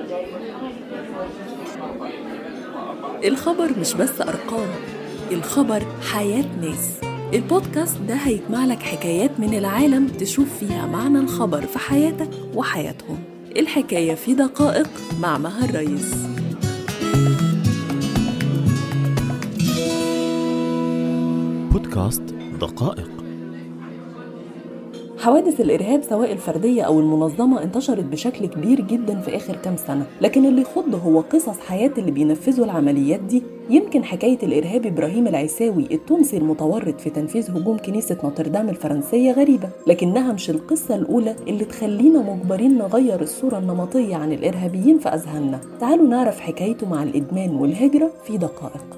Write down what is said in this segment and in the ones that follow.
الخبر مش بس أرقام الخبر حياة ناس البودكاست ده هيجمع لك حكايات من العالم تشوف فيها معنى الخبر في حياتك وحياتهم الحكاية في دقائق مع مها الرئيس بودكاست دقائق حوادث الإرهاب سواء الفردية أو المنظمة انتشرت بشكل كبير جدا في آخر كام سنة لكن اللي يخض هو قصص حياة اللي بينفذوا العمليات دي يمكن حكاية الإرهاب إبراهيم العيساوي التونسي المتورط في تنفيذ هجوم كنيسة نوتردام الفرنسية غريبة لكنها مش القصة الأولى اللي تخلينا مجبرين نغير الصورة النمطية عن الإرهابيين في أذهاننا تعالوا نعرف حكايته مع الإدمان والهجرة في دقائق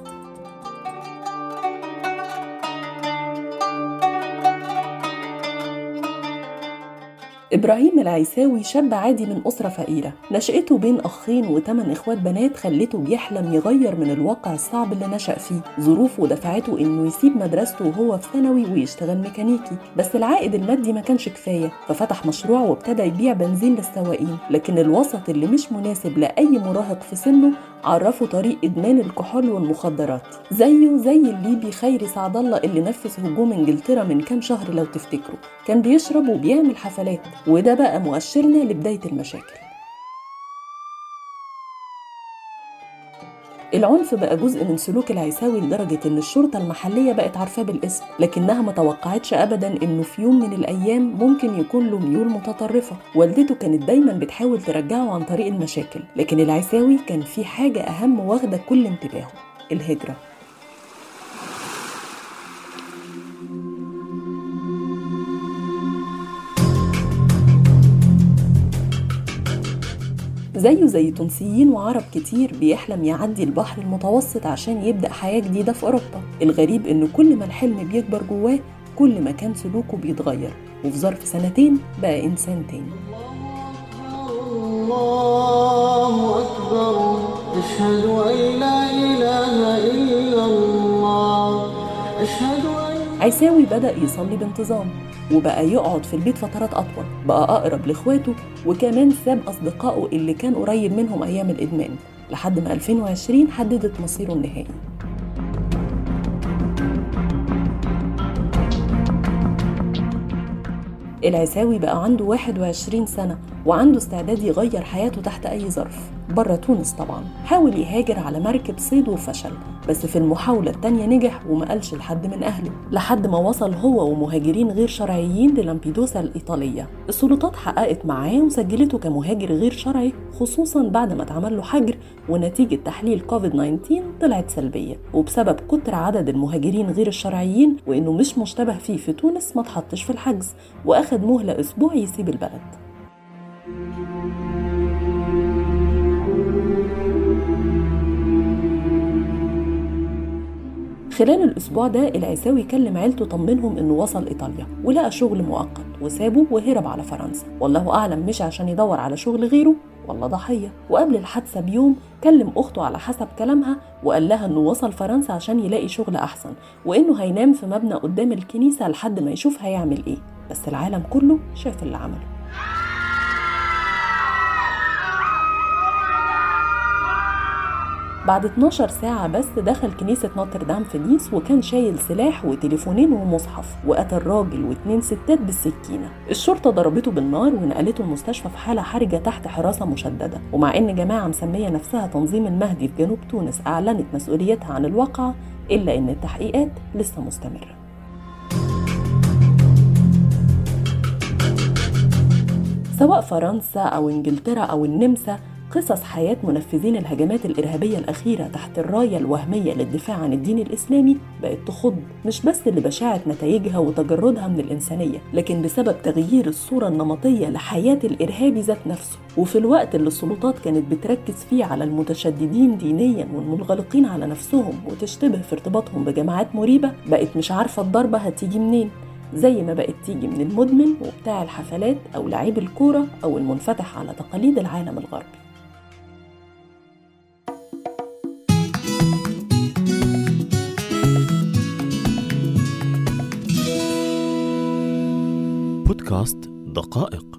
إبراهيم العيساوي شاب عادي من أسرة فقيرة نشأته بين أخين وثمان إخوات بنات خلته بيحلم يغير من الواقع الصعب اللي نشأ فيه ظروفه دفعته إنه يسيب مدرسته وهو في ثانوي ويشتغل ميكانيكي بس العائد المادي ما كانش كفاية ففتح مشروع وابتدى يبيع بنزين للسواقين لكن الوسط اللي مش مناسب لأي مراهق في سنه عرفه طريق إدمان الكحول والمخدرات زيه زي الليبي خيري سعد الله اللي نفذ هجوم إنجلترا من كام شهر لو تفتكروا كان بيشرب وبيعمل حفلات وده بقى مؤشرنا لبداية المشاكل العنف بقى جزء من سلوك العيساوي لدرجة إن الشرطة المحلية بقت عارفاه بالاسم لكنها ما توقعتش أبدا إنه في يوم من الأيام ممكن يكون له ميول متطرفة والدته كانت دايما بتحاول ترجعه عن طريق المشاكل لكن العيساوي كان في حاجة أهم واخدة كل انتباهه الهجرة زيه زي تونسيين وعرب كتير بيحلم يعدي البحر المتوسط عشان يبدأ حياة جديدة في أوروبا الغريب إن كل ما الحلم بيكبر جواه كل ما كان سلوكه بيتغير وفي ظرف سنتين بقى إنسان تاني الله أكبر أشهد أن لا إله إلا الله أشهد أن عيساوي بدأ يصلي بانتظام وبقى يقعد في البيت فترات أطول بقى أقرب لإخواته وكمان ساب أصدقائه اللي كان قريب منهم أيام الإدمان لحد ما 2020 حددت مصيره النهائي العساوي بقى عنده 21 سنة وعنده استعداد يغير حياته تحت أي ظرف بره تونس طبعا حاول يهاجر على مركب صيد وفشل بس في المحاولة التانية نجح وما قالش لحد من أهله لحد ما وصل هو ومهاجرين غير شرعيين للامبيدوسا الإيطالية السلطات حققت معاه وسجلته كمهاجر غير شرعي خصوصا بعد ما اتعمل له حجر ونتيجة تحليل كوفيد 19 طلعت سلبية وبسبب كتر عدد المهاجرين غير الشرعيين وإنه مش مشتبه فيه في تونس ما اتحطش في الحجز وأخد مهلة أسبوع يسيب البلد خلال الأسبوع ده العيساوي كلم عيلته طمنهم إنه وصل إيطاليا ولقى شغل مؤقت وسابه وهرب على فرنسا والله أعلم مش عشان يدور على شغل غيره ولا ضحية وقبل الحادثة بيوم كلم أخته على حسب كلامها وقال لها إنه وصل فرنسا عشان يلاقي شغل أحسن وإنه هينام في مبنى قدام الكنيسة لحد ما يشوف هيعمل إيه بس العالم كله شاف اللي عمله بعد 12 ساعة بس دخل كنيسة نوتردام في نيس وكان شايل سلاح وتليفونين ومصحف وقتل راجل واتنين ستات بالسكينة الشرطة ضربته بالنار ونقلته المستشفى في حالة حرجة تحت حراسة مشددة ومع إن جماعة مسمية نفسها تنظيم المهدي في جنوب تونس أعلنت مسؤوليتها عن الواقعة إلا إن التحقيقات لسه مستمرة سواء فرنسا أو إنجلترا أو النمسا قصص حياة منفذين الهجمات الإرهابية الأخيرة تحت الراية الوهمية للدفاع عن الدين الإسلامي بقت تخض مش بس لبشاعة نتائجها وتجردها من الإنسانية لكن بسبب تغيير الصورة النمطية لحياة الإرهابي ذات نفسه وفي الوقت اللي السلطات كانت بتركز فيه على المتشددين دينيا والمنغلقين على نفسهم وتشتبه في ارتباطهم بجماعات مريبة بقت مش عارفة الضربة هتيجي منين زي ما بقت تيجي من المدمن وبتاع الحفلات أو لعيب الكورة أو المنفتح على تقاليد العالم الغربي بودكاست دقائق